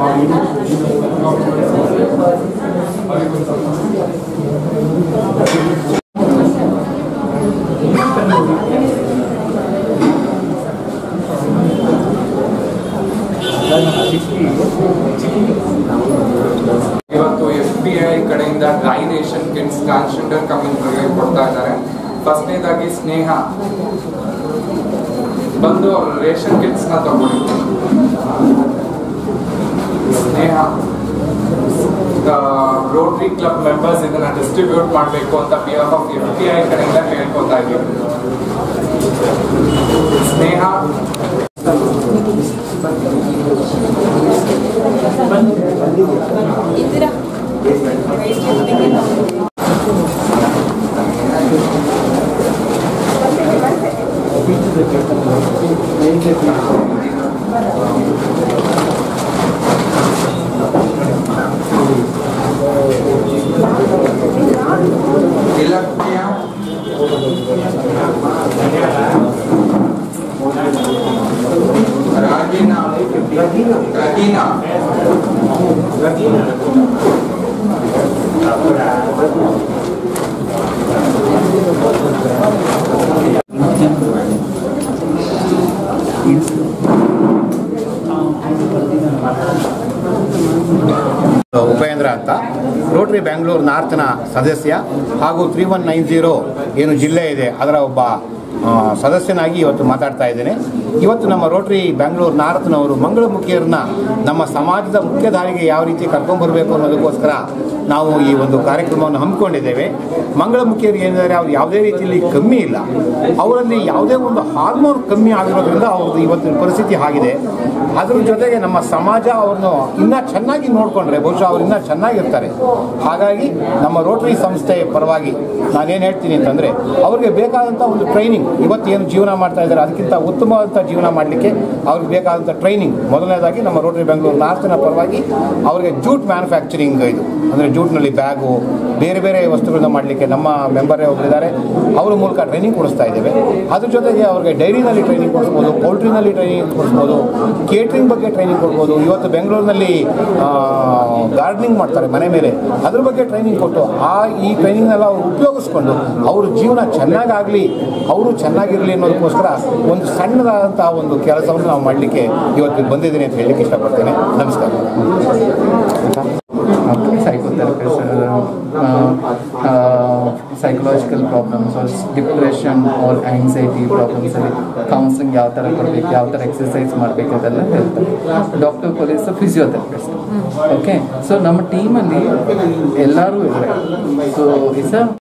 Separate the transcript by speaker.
Speaker 1: ಇವತ್ತು F B I ಕಡೆಯಿಂದ dry ration kits transgender ಕಮ್ಯುನಿಟಿಗೆ ಕೊಡ್ತಾ ಇದ್ದಾರೆ ಫಸ್ಟ್ನೇದಾಗಿ ಸ್ನೇಹ ಬಂದು ಅವ್ರ ರೇಷನ್ ಕಿಟ್ಸ್ ನ ತಗೊಳ್ಳಿ ಸ್ನೇಹ ರೋಟರಿ ಕ್ಲಬ್ ಮೆಂಬರ್ಸ್ ಇದನ್ನ ಡಿಸ್ಟ್ರಿಬ್ಯೂಟ್ ಮಾಡಬೇಕು ಅಂತ B of of F B I ಕಡೆಯಿಂದ ಕೇಳ್ಕೊತಾ ಇದ್ದೀವಿ ಸ್ನೇಹ
Speaker 2: ಇಂದಿರಾ
Speaker 1: ಇಲಕ್ಷ್ಯ ರಾಗಿನಾ ರಗೀನಾ
Speaker 3: ಉಪೇಂದ್ರ ಅಂತ ರೋಟರಿ ಬ್ಯಾಂಗ್ಳೂರು ನಾರ್ತ್ನ ಸದಸ್ಯ ಹಾಗೂ ತ್ರೀ ಒನ್ ನೈನ್ ಜೀರೋ ಏನು ಜಿಲ್ಲೆ ಇದೆ ಅದರ ಒಬ್ಬ ಆ, ಸದಸ್ಯನಾಗಿ ಇವತ್ತು ಮಾತಾಡ್ತಾ ಇದ್ದೇನೆ ಇವತ್ತು ನಮ್ಮ ರೋಟರಿ ಬ್ಯಾಂಗ್ಳೂರು ನಾರ್ತ್ನವರು ಮಂಗಳಮುಖಿಯರನ್ನ ನಮ್ಮ ಸಮಾಜದ ಮುಖ್ಯಧಾರೆಗೆ ಯಾವ ರೀತಿ ಕರ್ಕೊಂಡ್ಬರ್ಬೇಕು ಅನ್ನೋದಕ್ಕೋಸ್ಕರ ನಾವು ಈ ಒಂದು ಕಾರ್ಯಕ್ರಮವನ್ನು ಹಮ್ಮಿಕೊಂಡಿದ್ದೇವೆ ಮಂಗಳಮುಖಿಯರು ಏನಿದ್ದಾರೆ ಅವ್ರು ಯಾವುದೇ ರೀತಿಯಲ್ಲಿ ಕಮ್ಮಿ ಇಲ್ಲ ಅವರಲ್ಲಿ ಯಾವುದೇ ಒಂದು ಹಾರ್ಮೋನ್ ಕಮ್ಮಿ ಆಗಿರೋದ್ರಿಂದ ಅವ್ರದ್ದು ಇವತ್ತಿನ ಪರಿಸ್ಥಿತಿ ಆಗಿದೆ ಅದ್ರ ಜೊತೆಗೆ ನಮ್ಮ ಸಮಾಜ ಅವ್ರನ್ನು ಇನ್ನೂ ಚೆನ್ನಾಗಿ ನೋಡಿಕೊಂಡ್ರೆ ಬಹುಶಃ ಅವ್ರು ಇನ್ನೂ ಚೆನ್ನಾಗಿರ್ತಾರೆ ಹಾಗಾಗಿ ನಮ್ಮ ರೋಟರಿ ಸಂಸ್ಥೆ ಪರವಾಗಿ ನಾನೇನು ಹೇಳ್ತೀನಿ ಅಂತಂದರೆ ಅವ್ರಿಗೆ ಬೇಕಾದಂಥ ಒಂದು ಟ್ರೈನಿಂಗ್ ಇವತ್ತೇನು ಜೀವನ ಮಾಡ್ತಾ ಇದ್ದಾರೆ ಅದಕ್ಕಿಂತ ಉತ್ತಮವಾದಂಥ ಜೀವನ ಮಾಡಲಿಕ್ಕೆ ಅವ್ರಿಗೆ ಬೇಕಾದಂಥ ಟ್ರೈನಿಂಗ್ ಮೊದಲನೇದಾಗಿ ನಮ್ಮ ರೋಟರಿ ಬೆಂಗಳೂರು ನಾರ್ತ್ನ ಪರವಾಗಿ ಅವರಿಗೆ ಜೂಟ್ ಮ್ಯಾನುಫ್ಯಾಕ್ಚರಿಂಗ್ ಇದು ಅಂದರೆ ಜೂಟ್ನಲ್ಲಿ ಬ್ಯಾಗು ಬೇರೆ ಬೇರೆ ವಸ್ತುಗಳನ್ನ ಮಾಡಲಿಕ್ಕೆ ನಮ್ಮ ಮೆಂಬರೇ ಒಬ್ಬರಿದ್ದಾರೆ ಅವರ ಮೂಲಕ ಟ್ರೈನಿಂಗ್ ಕೊಡಿಸ್ತಾ ಇದ್ದೇವೆ ಅದ್ರ ಜೊತೆಗೆ ಅವ್ರಿಗೆ ಡೈರಿನಲ್ಲಿ ಟ್ರೈನಿಂಗ್ ಕೊಡಿಸ್ಬೋದು ಪೌಲ್ಟ್ರಿನಲ್ಲಿ ಟ್ರೈನಿಂಗ್ ಕೊಡಿಸ್ಬೋದು ಕೇಟ್ರಿಂಗ್ ಬಗ್ಗೆ ಟ್ರೈನಿಂಗ್ ಕೊಡ್ಬೋದು ಇವತ್ತು ಬೆಂಗಳೂರಿನಲ್ಲಿ ಗಾರ್ಡನಿಂಗ್ ಮಾಡ್ತಾರೆ ಮನೆ ಮೇಲೆ ಅದ್ರ ಬಗ್ಗೆ ಟ್ರೈನಿಂಗ್ ಕೊಟ್ಟು ಆ ಈ ಟ್ರೈನಿಂಗ್ನೆಲ್ಲ ಅವರು ಉಪಯೋಗಿಸ್ಕೊಂಡು ಅವ್ರ ಜೀವನ ಚೆನ್ನಾಗಾಗಲಿ ಅವರು ಚೆನ್ನಾಗಿರಲಿ ಅನ್ನೋದಕ್ಕೋಸ್ಕರ ಒಂದು ಸಣ್ಣದಾದಂತಹ ಒಂದು ಕೆಲಸವನ್ನು ನಾವು ಮಾಡಲಿಕ್ಕೆ ಇವತ್ತು ಬಂದಿದ್ದೀನಿ ಅಂತ ಹೇಳಲಿಕ್ಕೆ ಇಷ್ಟಪಡ್ತೇನೆ ನಮಸ್ಕಾರ
Speaker 4: psychotherapists, uh, uh, psychological problems or depression or anxiety problems ಅಲ್ಲಿ ಕೌನ್ಸಿಲಿಂಗ್ ಯಾವ ಥರ ಕೊಡಬೇಕು ಯಾವ ಥರ ಎಕ್ಸಸೈಸ್ ಮಾಡಬೇಕು ಅದೆಲ್ಲ ಹೇಳ್ತಾರೆ doctor police physiotherapist okay so ನಮ್ಮ ಟೀಮಲ್ಲಿ ಎಲ್ಲರೂ ಇದ್ದಾರೆ ಸೊ ಇಸ್ ಅ